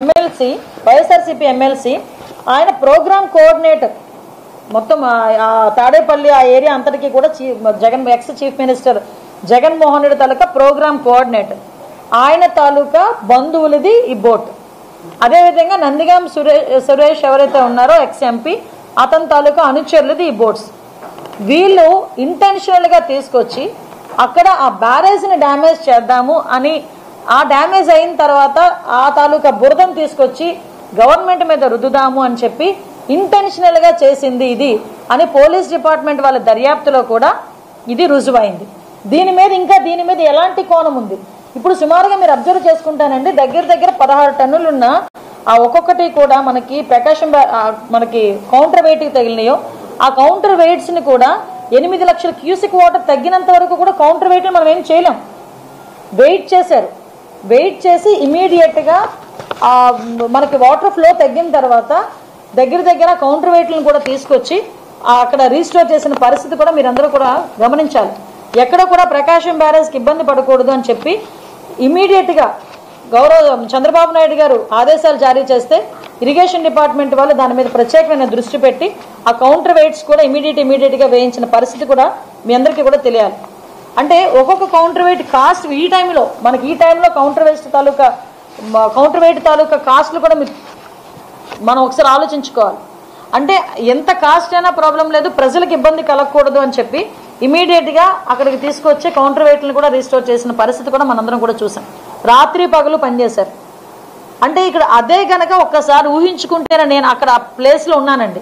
MLC YSRCP MLC ఆయన programme coordinator మొత్తం ఆ- ఆ తాడేపల్లి ఆ ఏరియా అంతటికి కూడా chief Jagan ex chief minister Jaganmohan Reddy తాలూకా ప్రోగ్రామ్ కోఆర్డినేటర్ ఆయన తాలూకా బంధువులది ఈ బోట్ అదేవిధంగా నందిగాం సురేష్ సురేష్ ఎవరైతే ఉన్నారో ఎక్స్ ఎంపీ అతని తాలూకా అనుచరులది ఈ బోట్స్ వీళ్ళు ఇంటెన్షనల్గా తీసుకొచ్చి అక్కడ ఆ బ్యారేజ్ని డ్యామేజ్ చేద్దాము అని ఆ డ్యామేజ్ అయిన తర్వాత ఆ తాలూకా బురదను తీసుకొచ్చి గవర్నమెంట్ మీద రుద్దుదాము అని చెప్పి ఇంటెన్షనల్గా చేసింది ఇది అని పోలీస్ డిపార్ట్మెంట్ వాళ్ళ దర్యాప్తులో కూడా ఇది రుజువైంది దీని మీద ఇంకా దీని మీద ఎలాంటి కోణం ఉంది ఇప్పుడు సుమారుగా మీరు అబ్జర్వ్ చేసుకుంటానండి దగ్గర దగ్గర పదహారు టన్నులున్న ఆ ఒక్కొక్కటి కూడా మనకి ప్రకాశం బ్యా- ఆ మనకి కౌంటర్ వెయిట్కి తగిలినాయో ఆ కౌంటర్ వెయిట్స్ని కూడా ఎనిమిది లక్షల క్యూసిక్ వాటర్ తగ్గినంత వరకు కూడా కౌంటర్ వెయిట్ మనం ఏం చేయలేం వెయిట్ చేశారు వెయిట్ చేసి ఇమీడియట్గా మనకి వాటర్ ఫ్లో తగ్గిన తర్వాత దగ్గర దగ్గర కౌంటర్ వెయిట్లను కూడా తీసుకొచ్చి ఆ అక్కడ రీస్టోర్ చేసిన పరిస్థితి కూడా మీరందరూ కూడా గమనించాలి ఎక్కడ కూడా ప్రకాశం బ్యారేజ్కి ఇబ్బంది పడకూడదు అని చెప్పి ఇమీడియట్గా గౌరవ చంద్రబాబు నాయుడు గారు ఆదేశాలు జారీ చేస్తే ఇరిగేషన్ డిపార్ట్మెంట్ వాళ్ళు దాని మీద ప్రత్యేకమైన దృష్టి పెట్టి ఆ కౌంటర్ వెయిట్స్ కూడా ఇమీడియట్ ఇమీడియట్గా వేయించిన పరిస్థితి కూడా మీ అందరికీ కూడా తెలియాలి అంటే ఒక్కొక్క కౌంటర్ వెయిట్ కాస్ట్ ఈ టైంలో మనకి ఈ టైంలో కౌంటర్ వెయిట్ తాలూకా కౌంటర్ వెయిట్ తాలూకా కాస్ట్లు కూడా మీరు మనం ఒకసారి ఆలోచించుకోవాలి అంటే ఎంత కాస్ట్ అయినా ప్రాబ్లం లేదు ప్రజలకు ఇబ్బంది కలగకూడదు అని చెప్పి ఇమీడియట్గా అక్కడికి తీసుకొచ్చి కౌంటర్ వెయిట్లను కూడా రీస్టోర్ చేసిన పరిస్థితి కూడా మనందరం కూడా చూసాం రాత్రి పగలు పనిచేశారు అంటే ఇక్కడ అదే గనక ఒక్కసారి ఊహించుకుంటేనే నేను అక్కడ ఆ ప్లేస్లో ఉన్నానండి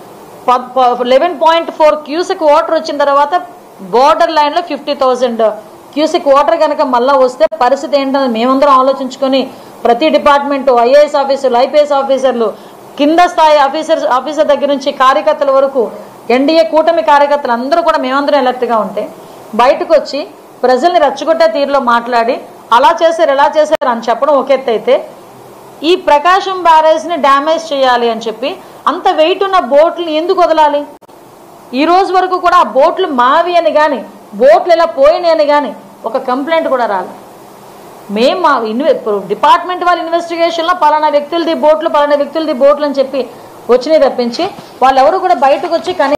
eleven point four cusec water వచ్చిన తర్వాత బోర్డర్ లైన్లో ఫిఫ్టీ థౌజండ్ క్యూసిక్ వాటర్ కనుక మళ్ళీ వస్తే పరిస్థితి ఏంటని మేమందరం ఆలోచించుకొని ప్రతి డిపార్ట్మెంట్ ఐఏఎస్ ఆఫీసర్లు ఐపీఎస్ ఆఫీసర్లు కింద స్థాయి ఆఫీసర్ ఆఫీసర్ దగ్గర నుంచి కార్యకర్తల వరకు ఎన్డీఏ కూటమి కార్యకర్తలు అందరూ కూడా మేమందరం అలర్ట్గా ఉంటే బయటకు వచ్చి ప్రజల్ని రెచ్చగొట్టే తీరులో మాట్లాడి అలా చేశారు ఎలా చేశారు అని చెప్పడం ఒక ఎత్తు అయితే ఈ ప్రకాశం బ్యారేజ్ని డ్యామేజ్ చేయాలి అని చెప్పి అంత వెయిట్ ఉన్న బోట్లు ఎందుకు వదలాలి ఈ రోజు వరకు కూడా ఆ బోట్లు మావి అని కానీ బోట్లు ఇలా పోయినాయి అని కానీ ఒక కంప్లైంట్ కూడా రాలేదు మేము మా ఇన్వె డిపార్ట్మెంట్ వాళ్ళ ఇన్వెస్టిగేషన్లో పలానా వ్యక్తులది బోట్లు పలానా వ్యక్తులది బోట్లు అని చెప్పి వచ్చినాయి తప్పించి వాళ్ళెవరు కూడా బయటకు వచ్చి కనీ